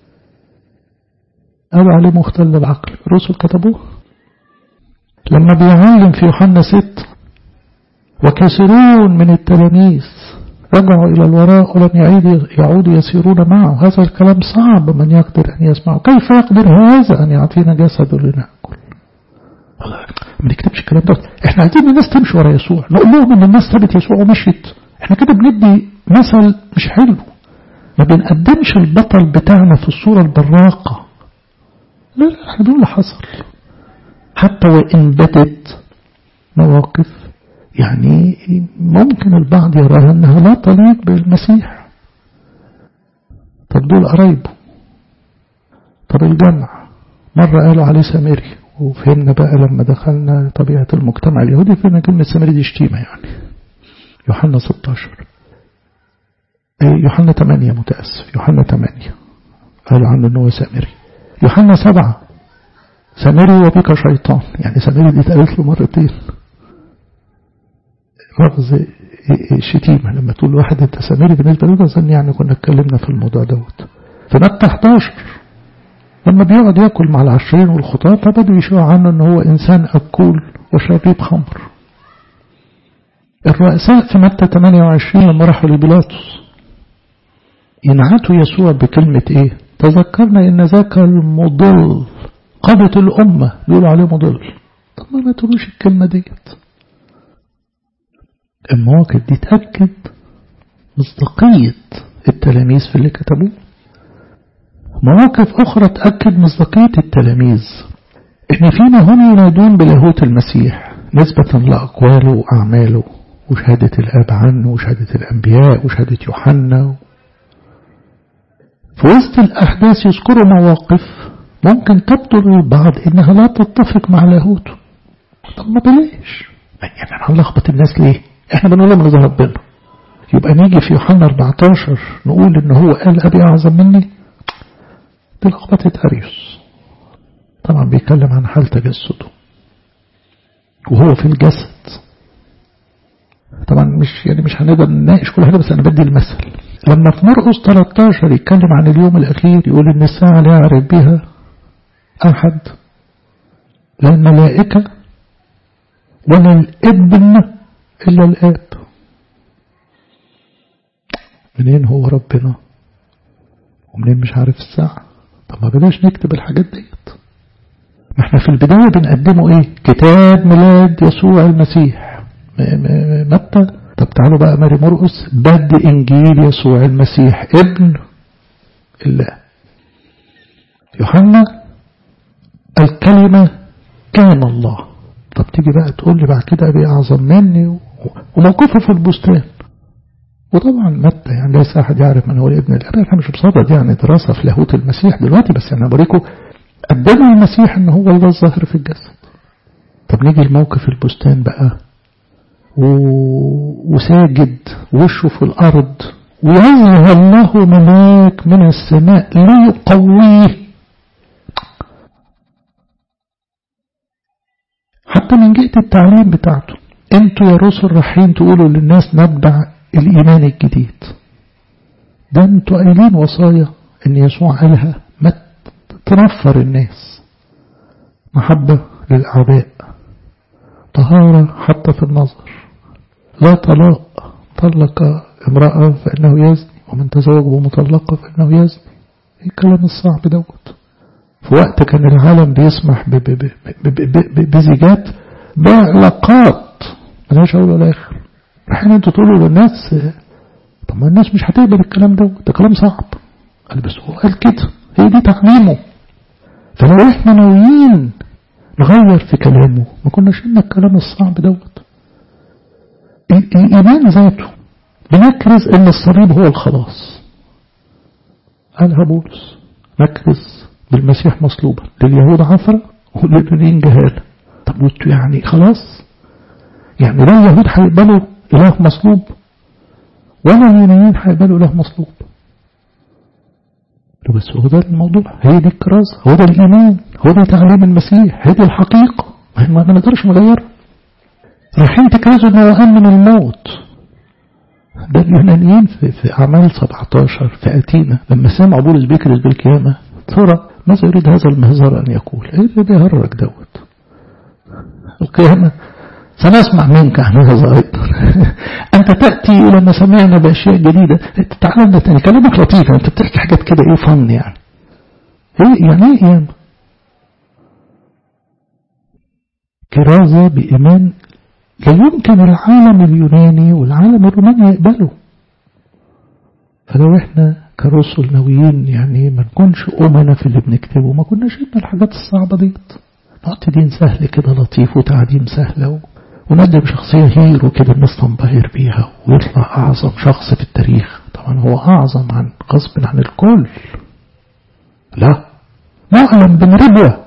قالوا عليه مختل العقل الرسل كتبوه لما بيعلم في يوحنا ست وكثيرون من التلاميذ رجعوا إلى الوراء ولم يعيد يعودوا يسيرون معه هذا الكلام صعب من يقدر أن يسمعه كيف يقدر هذا أن يعطينا جسده لنأكل والله ما نكتبش الكلام ده احنا عايزين الناس تمشي ورا يسوع نقول لهم ان الناس سابت يسوع ومشيت احنا كده بندي مثل مش حلو ما بنقدمش البطل بتاعنا في الصورة البراقة لا لا احنا بنقول اللي حصل حتى وإن بدت مواقف يعني ممكن البعض يراها أنها لا تليق بالمسيح طب دول قرايبه طب الجمع مرة قالوا عليه سامري وفهمنا بقى لما دخلنا طبيعة المجتمع اليهودي فهمنا كلمة سامري دي شتيمة يعني يوحنا 16 يوحنا 8 متأسف يوحنا 8 قالوا عنه أنه سامري يوحنا 7 سامري وبك شيطان يعني سامري دي اتقالت له مرتين لفظ الشتيمة لما تقول واحد انت سامري بالنسبة له أظن يعني كنا اتكلمنا في الموضوع دوت في متى 11 لما بيقعد ياكل مع العشرين والخطاة فبدوا يشوع عنه ان هو انسان اكول وشريب خمر الرؤساء في متى 28 لما راحوا لبيلاطس ينعتوا يسوع بكلمة ايه تذكرنا ان ذاك المضل قادة الأمة بيقولوا عليه مضل طب ما تقولوش الكلمة ديت المواقف دي تأكد مصداقية التلاميذ في اللي كتبوه مواقف أخرى تأكد مصداقية التلاميذ إن فيما هم ينادون بلاهوت المسيح نسبة لأقواله وأعماله وشهادة الآب عنه وشهادة الأنبياء وشهادة يوحنا في وسط الأحداث يذكروا مواقف ممكن تبدو للبعض إنها لا تتفق مع لاهوته طب ما بلاش يعني هنلخبط الناس ليه احنا بنقول لهم رضا ربنا يبقى نيجي في يوحنا 14 نقول ان هو قال ابي اعظم مني دي لخبطة اريوس طبعا بيتكلم عن حال تجسده وهو في الجسد طبعا مش يعني مش هنقدر نناقش كل حاجة بس أنا بدي المثل لما في مرقس 13 يتكلم عن اليوم الأخير يقول إن الساعة لا يعرف بها أحد لا الملائكة ولا الابن إلا الآب منين هو ربنا ومنين مش عارف الساعة طب ما بلاش نكتب الحاجات ديت ما احنا في البداية بنقدمه ايه كتاب ميلاد يسوع المسيح متى طب تعالوا بقى ماري مرقس بدء انجيل يسوع المسيح ابن الله يوحنا الكلمة كان الله طب تيجي بقى تقول لي بعد كده ابي اعظم مني وموقفه في البستان وطبعا متى يعني ليس احد يعرف من هو الابن الاب احنا مش بصدد يعني دراسه في لاهوت المسيح دلوقتي بس انا بوريكم قدموا المسيح ان هو الله الظاهر في الجسد طب نيجي الموقف البستان بقى و... وساجد وشه في الارض ويظهر له ملاك من السماء ليقويه حتى من جهة التعليم بتاعته انتوا يا رسل رايحين تقولوا للناس نبدع الإيمان الجديد ده انتوا قايلين وصايا ان يسوع قالها ما تنفر الناس محبة للأعداء طهارة حتى في النظر لا طلاق طلق امرأة فإنه يزني ومن تزوج بمطلقة فإنه يزني ايه الكلام الصعب دوت في وقت كان العالم بيسمح بزيجات بعلاقات ملهاش أول ولا آخر رايحين انتوا تقولوا للناس طب ما الناس مش هتقبل الكلام ده ده كلام صعب قال بس هو قال كده هي دي تعليمه فلو احنا ناويين نغير في كلامه ما كناش قلنا الكلام الصعب دوت الإيمان ذاته بنكرز ان الصليب هو الخلاص قالها بولس نكرز بالمسيح مصلوبا لليهود عفرة ولليونين جهالة طب وانتوا يعني خلاص يعني لا اليهود هيقبلوا إله مصلوب ولا اليونانيين هيقبلوا إله مصلوب بس هو ده الموضوع هي دي الكرازة هو ده الإيمان هو ده تعليم المسيح هي دي الحقيقة ما نقدرش نغيرها رايحين تكرزوا انه قام من الموت ده اليونانيين في, في أعمال 17 في أتينا لما سمعوا بولس بيكرز بالقيامة ترى ماذا يريد هذا المهزار أن يقول إيه اللي بيهرج دوت القيامة سنسمع منك عن هذا أيضا أنت تأتي إلى ما سمعنا بأشياء جديدة تعالى تاني كلامك لطيف أنت بتحكي حاجات كده إيه فن يعني إيه يعني إيه يعني كرازة بإيمان لا يمكن العالم اليوناني والعالم الروماني يقبله فلو احنا كرسل ناويين يعني ما نكونش أمنا في اللي بنكتبه ما كناش قلنا الحاجات الصعبة ديت نحط دين سهل كده لطيف وتعليم سهل ونقدم شخصية هيرو كده الناس تنبهر بيها ويطلع أعظم شخص في التاريخ طبعا هو أعظم عن غصب عن الكل لا نعلم بالربوة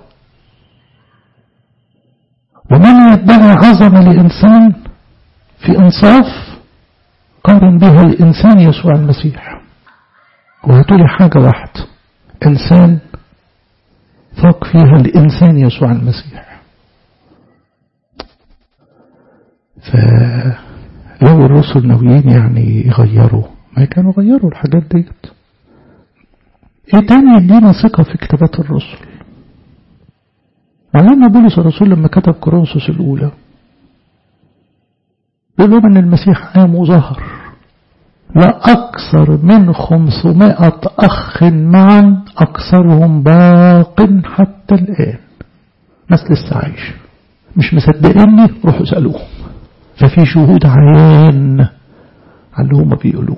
ومن يدعي عظمة لإنسان في إنصاف قارن بها الإنسان يسوع المسيح وهتقولي حاجة واحدة إنسان فوق فيها الإنسان يسوع المسيح فلو الرسل ناويين يعني يغيروا ما كانوا غيروا الحاجات ديت ايه تاني يدينا ثقة في كتابات الرسل معلمنا بولس الرسول لما كتب كورنثوس الأولى بيقول لهم ان المسيح قام وظهر لا أكثر من خمسمائة أخ معا أكثرهم باق حتى الآن ناس لسه عايشة مش مصدقيني روحوا اسألوهم ففي شهود عيان على اللي هم بيقولوه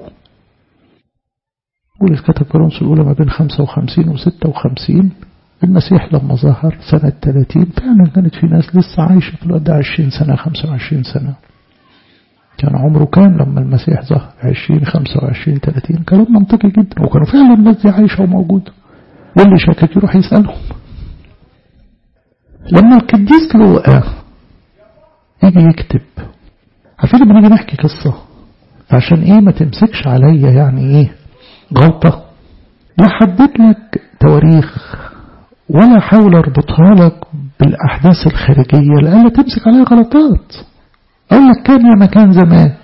بولس كتب كورنثوس الأولى ما بين 55 و 56 المسيح لما ظهر سنة 30 فعلا كانت في ناس لسه عايشة في الوقت ده 20 سنة 25 سنة كان عمره كام لما المسيح ظهر 20 25 30 كلام منطقي جدا وكانوا فعلا الناس دي عايشة وموجودة واللي شاكك يروح يسألهم لما القديس لوقا يجي يكتب عارفين لما نيجي نحكي قصة عشان ايه ما تمسكش عليا يعني ايه غلطة لا حدد لك تواريخ ولا حاول اربطها لك بالاحداث الخارجية لألا تمسك عليها غلطات أقول لك كان يا مكان زمان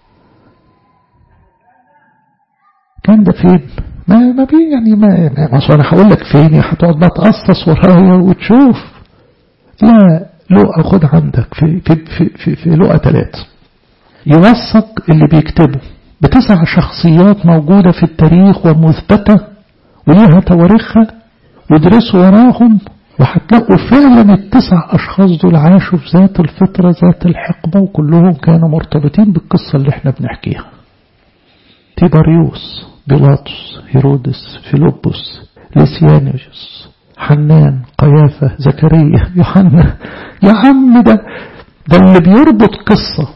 كان ده فين ما ما بي يعني ما ما انا هقول لك فين هتقعد بقى تقصص ورايا وتشوف لا لقى خد عندك في في في في, في لقى ثلاثة يوثق اللي بيكتبه بتسع شخصيات موجودة في التاريخ ومثبتة وليها تواريخها وادرسوا وراهم وهتلاقوا فعلا التسع أشخاص دول عاشوا في ذات الفطرة ذات الحقبة وكلهم كانوا مرتبطين بالقصة اللي احنا بنحكيها تيبريوس بيلاطس هيرودس فيلبس ليسيانيوس حنان قيافة زكريا يوحنا يا عم ده ده اللي بيربط قصة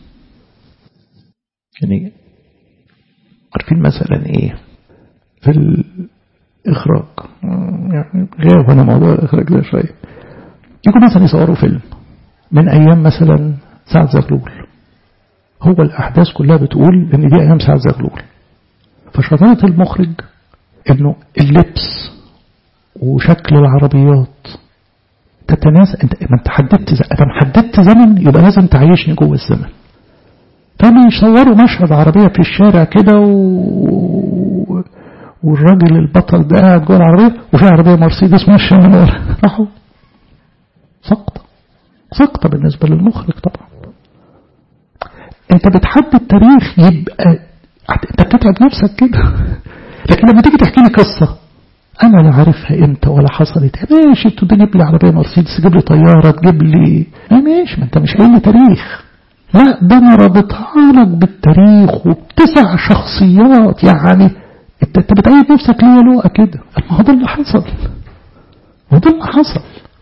يعني عارفين مثلا ايه في الإخراج يعني غير هنا موضوع الإخراج ده شوية يكون مثلا يصوروا فيلم من أيام مثلا سعد زغلول هو الأحداث كلها بتقول إن دي أيام سعد زغلول فشطارة المخرج إنه اللبس وشكل العربيات تتناسب انت ما انت حددت ادام حددت زمن يبقى لازم تعيشني جوه الزمن فما يصوروا مشهد عربية في الشارع كده و... والراجل البطل ده قاعد جوه العربية وفي عربية مرسيدس ماشية من ورا راحوا سقطة سقطة بالنسبة للمخرج طبعا انت بتحدد تاريخ يبقى انت بتتعب نفسك كده لكن لما تيجي تحكي لي قصة انا لا عارفها امتى ولا حصلت ماشي انت تجيب لي عربية مرسيدس تجيب لي طيارة تجيب لي ماشي ما انت مش قايل لي تاريخ لا ده انا رابطها لك بالتاريخ وبتسع شخصيات يعني انت انت بتعيد نفسك ليه لوقا كده ما هو ده اللي حصل ما هو ده اللي حصل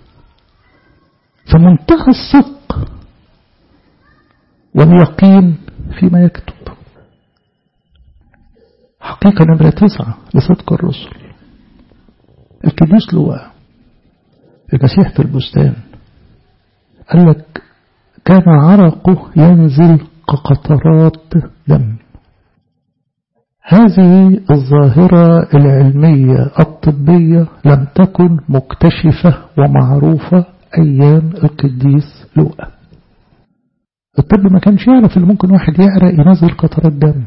فمنتهى الصدق واليقين فيما يكتب حقيقة نمرة تسعة لصدق الرسل الكنيس لوقا المسيح في البستان قال لك كان عرقه ينزل كقطرات دم هذه الظاهرة العلمية الطبية لم تكن مكتشفة ومعروفة أيام القديس لوقا الطب ما كانش يعرف اللي ممكن واحد يعرق ينزل قطرات دم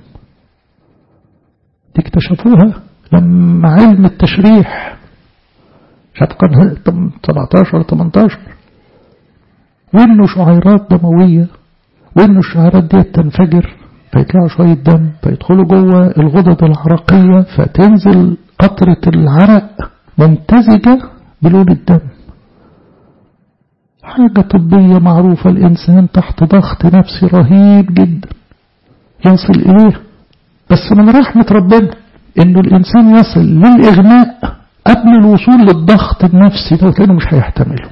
دي اكتشفوها لما علم التشريح شاف كان 17 18 وانه شعيرات دموية وانه الشعيرات دي تنفجر فيطلعوا شوية دم فيدخلوا جوه الغدد العرقية فتنزل قطرة العرق ممتزجة بلون الدم حاجة طبية معروفة الإنسان تحت ضغط نفسي رهيب جدا يصل إليه بس من رحمة ربنا إنه الإنسان يصل للإغماء قبل الوصول للضغط النفسي ده لأنه مش هيحتمله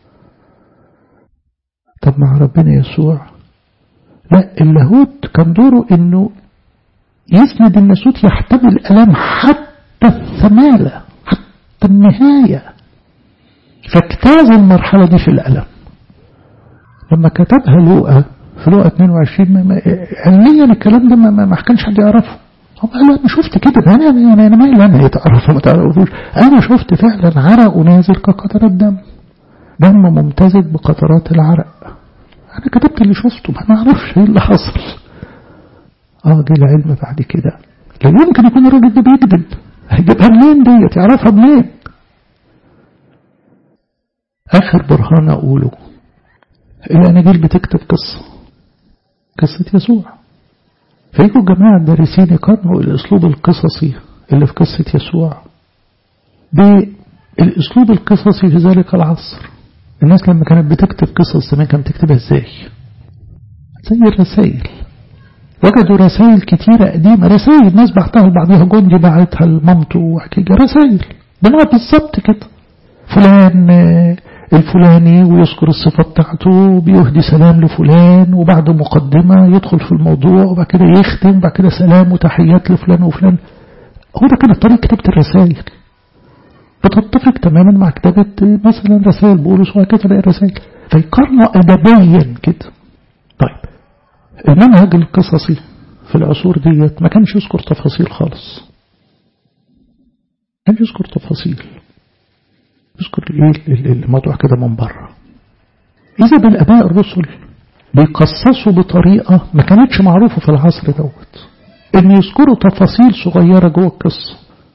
طب مع ربنا يسوع لا اللاهوت كان دوره انه يسند الناسوت يحتمل الالام حتى الثمالة حتى النهاية فاجتاز المرحلة دي في الألم لما كتبها لوقا في لوقا 22 علميا الكلام ده ما, ما كانش حد يعرفه هو قال انا شفت كده انا انا انا مالي انا يتعرفوا ما تعرفوش انا شفت فعلا عرق ونازل كقطرات دم دم ممتزج بقطرات العرق انا كتبت اللي شفته ما نعرفش ايه اللي حصل اه جه العلم بعد كده لا يمكن يكون الراجل ده بيكذب هيجيبها منين ديت يعرفها منين اخر برهان اقوله الاناجيل بتكتب قصه قصه يسوع فيجوا جماعة الدارسين يقارنوا الاسلوب القصصي اللي في قصة يسوع بالاسلوب القصصي في ذلك العصر الناس لما كانت بتكتب قصص زمان كانت بتكتبها ازاي زي الرسائل وجدوا رسائل كتيرة قديمة رسائل الناس بعتها لبعضها جندي بعتها لمامته وحكيجة رسائل بنوع بالظبط كده فلان الفلاني ويذكر الصفة بتاعته بيهدي سلام لفلان وبعد مقدمة يدخل في الموضوع وبعد كده يختم بعد كده سلام وتحيات لفلان وفلان هو ده كانت طريقة كتابة الرسائل بتتفق تماما مع كتابة مثلا رسائل بولس وهكذا باقي الرسائل فيقارنوا أدبيا كده طيب المنهج القصصي في العصور ديت ما كانش يذكر تفاصيل خالص كان يذكر تفاصيل يذكر ايه الموضوع كده من بره إذا بالآباء الرسل بيقصصوا بطريقة ما كانتش معروفة في العصر دوت ان يذكروا تفاصيل صغيرة جوه القصة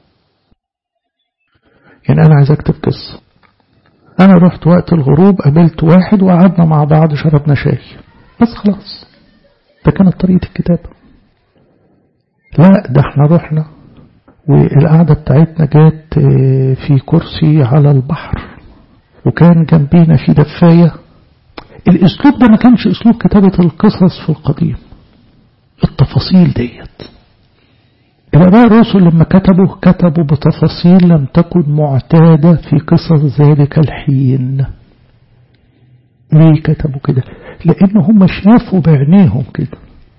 يعني انا عايز اكتب قصة انا رحت وقت الغروب قابلت واحد وقعدنا مع بعض شربنا شاي بس خلاص ده كانت طريقة الكتابة لا ده احنا رحنا والقعدة بتاعتنا جات في كرسي على البحر وكان جنبينا في دفاية الاسلوب ده ما كانش اسلوب كتابة القصص في القديم التفاصيل ديت الآباء الرسل لما كتبوا كتبوا بتفاصيل لم تكن معتادة في قصص ذلك الحين ليه كتبوا كده لأن هم شافوا بعينيهم كده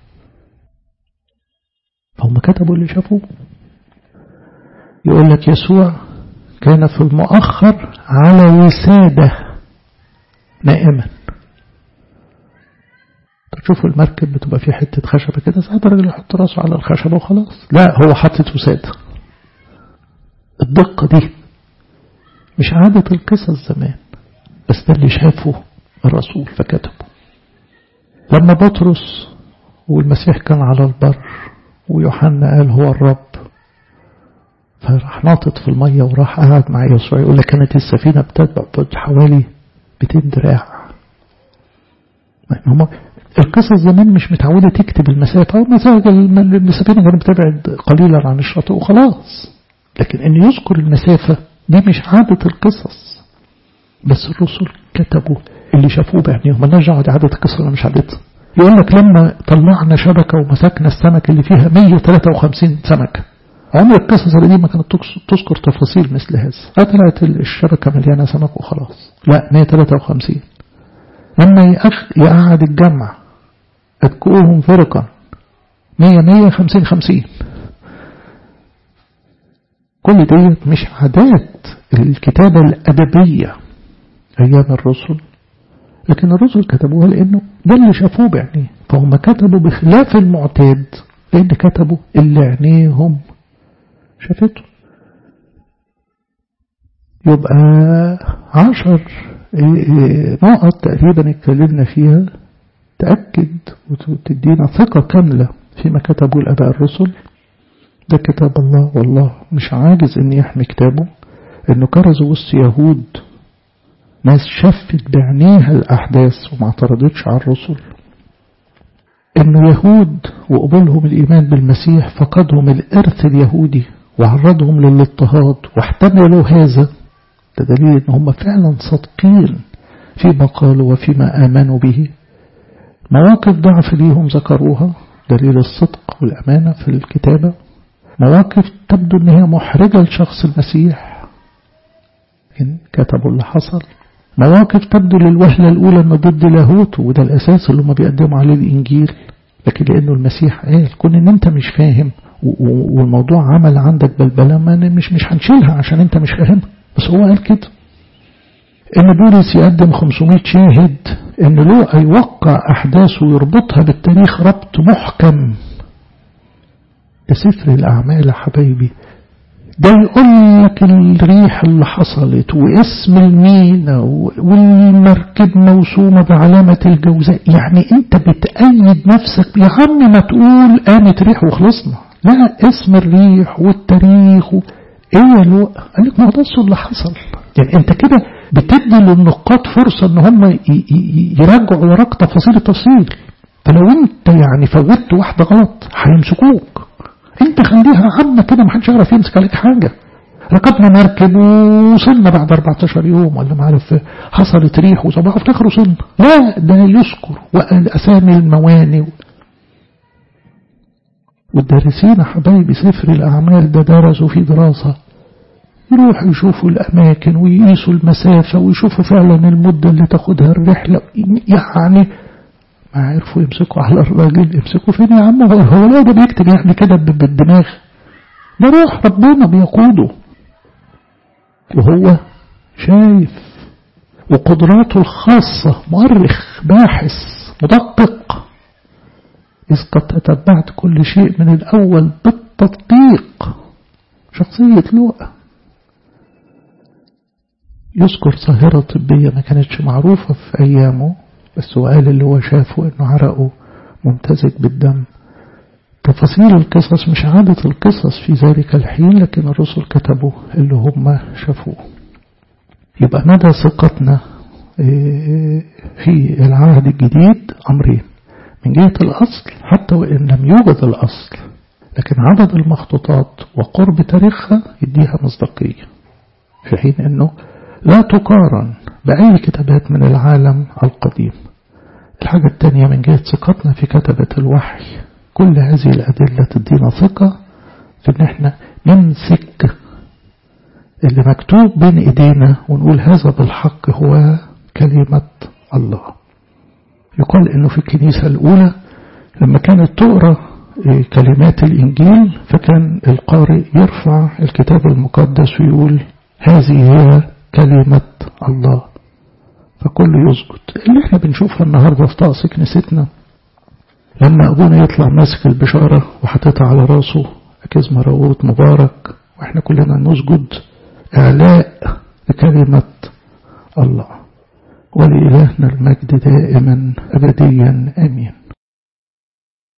فهم كتبوا اللي شافوه يقول لك يسوع كان في المؤخر على وسادة نائما تشوفوا المركب بتبقى فيه حتة خشبة كده ساعات الراجل يحط راسه على الخشبة وخلاص لا هو حاطط وسادة الدقة دي مش عادة القصص زمان بس ده اللي شافه الرسول فكتبه لما بطرس والمسيح كان على البر ويوحنا قال هو الرب فراح ناطط في المية وراح قعد مع يسوع يقول لك كانت السفينة بتبعد حوالي 200 دراع هم القصص زمان مش متعودة تكتب المسافة المسافة السفينة كانت بتبعد قليلا عن الشاطئ وخلاص لكن ان يذكر المسافة دي مش عادة القصص بس الرسل كتبوا اللي شافوه بعينيهم مالناش دعوه دي عادة القصة ولا مش عادتها يقول لك لما طلعنا شبكة ومسكنا السمك اللي فيها 153 سمكة عمر القصص اللي دي ما كانت تذكر تفاصيل مثل هذا طلعت الشبكة مليانة سمك وخلاص لا 153 لما يقعد الجمع أتكؤهم فرقا 100 100 50 50 كل ديت مش عادات الكتابة الأدبية أيام الرسل لكن الرسل كتبوها لأنه ده اللي شافوه بعينيه فهم كتبوا بخلاف المعتاد لأن كتبوا اللي عينيهم شافته يبقى عشر نقط تقريبا اتكلمنا فيها تأكد وتدينا ثقة كاملة فيما كتبه الأباء الرسل ده كتاب الله والله مش عاجز ان يحمي كتابه انه كرزوا وسط يهود ناس شفت بعينيها الأحداث وما اعترضتش على الرسل إن يهود وقبولهم الإيمان بالمسيح فقدهم الإرث اليهودي وعرضهم للاضطهاد واحتملوا هذا ده دليل إن هم فعلا صادقين فيما قالوا وفيما آمنوا به مواقف ضعف ليهم ذكروها دليل الصدق والأمانة في الكتابة مواقف تبدو أن هي محرجة لشخص المسيح لكن كتبوا اللي حصل مواقف تبدو للوهلة الأولى أنه ضد لاهوت وده الأساس اللي هم بيقدموا عليه الإنجيل لكن لأنه المسيح قال كون أن أنت مش فاهم والموضوع عمل عندك بلبلة ما مش مش هنشيلها عشان أنت مش فاهم بس هو قال كده إن بولس يقدم 500 شاهد إن لوقا يوقع أحداث ويربطها بالتاريخ ربط محكم ده سفر الأعمال يا حبايبي ده يقول لك الريح اللي حصلت واسم المينا والمركب موسومة بعلامة الجوزاء يعني انت بتأيد نفسك يا عم ما تقول قامت ريح وخلصنا لا اسم الريح والتاريخ و... ايه يا لوقا قال لك ما هو ده اللي حصل يعني انت كده بتدي للنقاط فرصة ان هم يراجعوا وراك تفاصيل التفصيل فلو انت يعني فوتت واحدة غلط هيمسكوك انت خليها عامة كده محدش يعرف يمسك عليك حاجة ركبنا مركب ووصلنا بعد 14 يوم ولا ما عارف حصلت ريح وصباح في الاخر وصلنا لا ده يذكر واسامي المواني والدارسين حبايبي سفر الاعمال ده درسوا في دراسة يروحوا يشوفوا الاماكن ويقيسوا المسافة ويشوفوا فعلا المدة اللي تاخدها الرحلة يعني ما عرفوا يمسكوا على الراجل يمسكوا فين يا عم هو لا ده بيكتب يعني كده بالدماغ ده روح ربنا بيقوده وهو شايف وقدراته الخاصة مؤرخ باحث مدقق إذ قد تتبعت كل شيء من الأول بالتدقيق شخصية لوقا يذكر ظاهرة طبية ما كانتش معروفة في أيامه بس هو قال اللي هو شافه انه عرقه ممتزج بالدم تفاصيل القصص مش عادة القصص في ذلك الحين لكن الرسل كتبوا اللي هم شافوه يبقى مدى ثقتنا في العهد الجديد أمرين من جهة الأصل حتى وإن لم يوجد الأصل لكن عدد المخطوطات وقرب تاريخها يديها مصداقية في حين أنه لا تقارن بأي كتابات من العالم القديم الحاجة الثانية من جهة ثقتنا في كتبة الوحي كل هذه الأدلة تدينا ثقة في أن احنا نمسك اللي مكتوب بين ايدينا ونقول هذا بالحق هو كلمة الله يقال انه في الكنيسة الاولى لما كانت تقرأ كلمات الانجيل فكان القارئ يرفع الكتاب المقدس ويقول هذه هي كلمة الله فكل يسجد اللي احنا بنشوفها النهاردة في طقس كنيستنا لما ابونا يطلع ماسك البشارة وحطيتها على راسه كزمة راوت مبارك واحنا كلنا نسجد إعلاء لكلمة الله ولإلهنا المجد دائما أبديا آمين